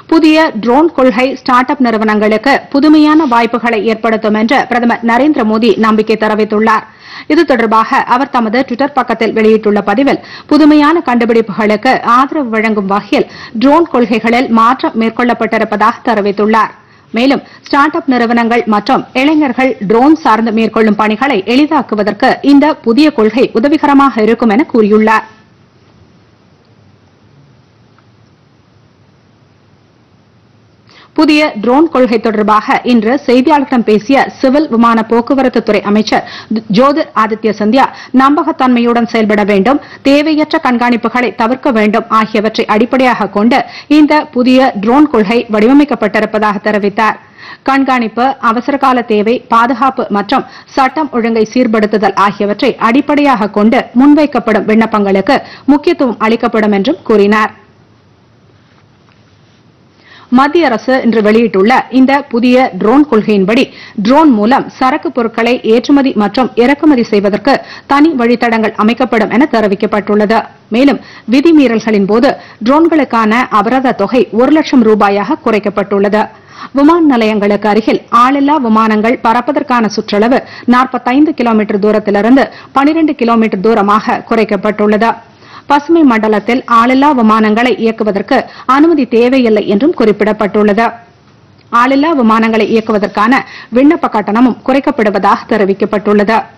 புதிய ட்ரோன் கொள்கை start up நிறுவனங்களுக்கு புதுமையான வாய்ப்புகளை ஏற்படுத்தும் என்று பிரதமர் நரேந்திர மோடி நம்பிக்கை தெரிவித்துள்ளார் இது தொடர்பாக அவர் தமது டுவிட்டர் பக்கத்தில் வெளியிட்டுள்ள பதிவில் புதுமையான கண்டுபிடிப்புகளுக்கு ஆதரவு வழங்கும் வகையில் ட்ரோன் கொள்கைகளில் மாற்றம் மேற்கொள்ளப்பட்டிருப்பதாக தெரிவித்துள்ளார் மேலும் ஸ்டார்ட் அப் நிறுவனங்கள் மற்றும் இளைஞர்கள் ட்ரோன் சார்ந்து மேற்கொள்ளும் பணிகளை எளிதாக்குவதற்கு இந்த புதிய கொள்கை உதவிகரமாக இருக்கும் என கூறியுள்ளார் புதிய ட்ரோன் கொள்கை தொடர்பாக இன்று செய்தியாளர்களிடம் பேசிய சிவில் விமான போக்குவரத்து துறை அமைச்சர் ஜோதிர் ஆதித்ய சிந்தியா நம்பகத்தன்மையுடன் செயல்பட வேண்டும் தேவையற்ற கண்காணிப்புகளை தவிர்க்க வேண்டும் ஆகியவற்றை அடிப்படையாக கொண்டு இந்த புதிய ட்ரோன் கொள்கை வடிவமைக்கப்பட்டிருப்பதாக தெரிவித்தார் கண்காணிப்பு அவசரகால தேவை பாதுகாப்பு மற்றும் சட்டம் ஒழுங்கை சீர்படுத்துதல் ஆகியவற்றை அடிப்படையாக கொண்டு முன்வைக்கப்படும் விண்ணப்பங்களுக்கு முக்கியத்துவம் அளிக்கப்படும் என்றும் கூறினார் மத்திய அரசு இன்று வெளியிட்டுள்ள இந்த புதிய ட்ரோன் கொள்கையின்படி ட்ரோன் மூலம் சரக்கு பொருட்களை ஏற்றுமதி மற்றும் இறக்குமதி செய்வதற்கு தனி வழித்தடங்கள் அமைக்கப்படும் என தெரிவிக்கப்பட்டுள்ளது மேலும் விதிமீறல்களின் போது ட்ரோன்களுக்கான அபராத தொகை ஒரு லட்சம் ரூபாயாக குறைக்கப்பட்டுள்ளது விமான நிலையங்களுக்கு அருகில் ஆளில்லா விமானங்கள் பறப்பதற்கான சுற்றளவு 45 கிலோமீட்டர் தூரத்திலிருந்து 12 கிலோமீட்டர் தூரமாக குறைக்கப்பட்டுள்ளது பசுமை மண்டலத்தில் ஆளில்லா விமானங்களை இயக்குவதற்கு அனுமதி தேவையில்லை என்றும் குறிப்பிடப்பட்டுள்ளது ஆளில்லா விமானங்களை இயக்குவதற்கான விண்ணப்ப கட்டணமும் குறைக்கப்படுவதாக தெரிவிக்கப்பட்டுள்ளது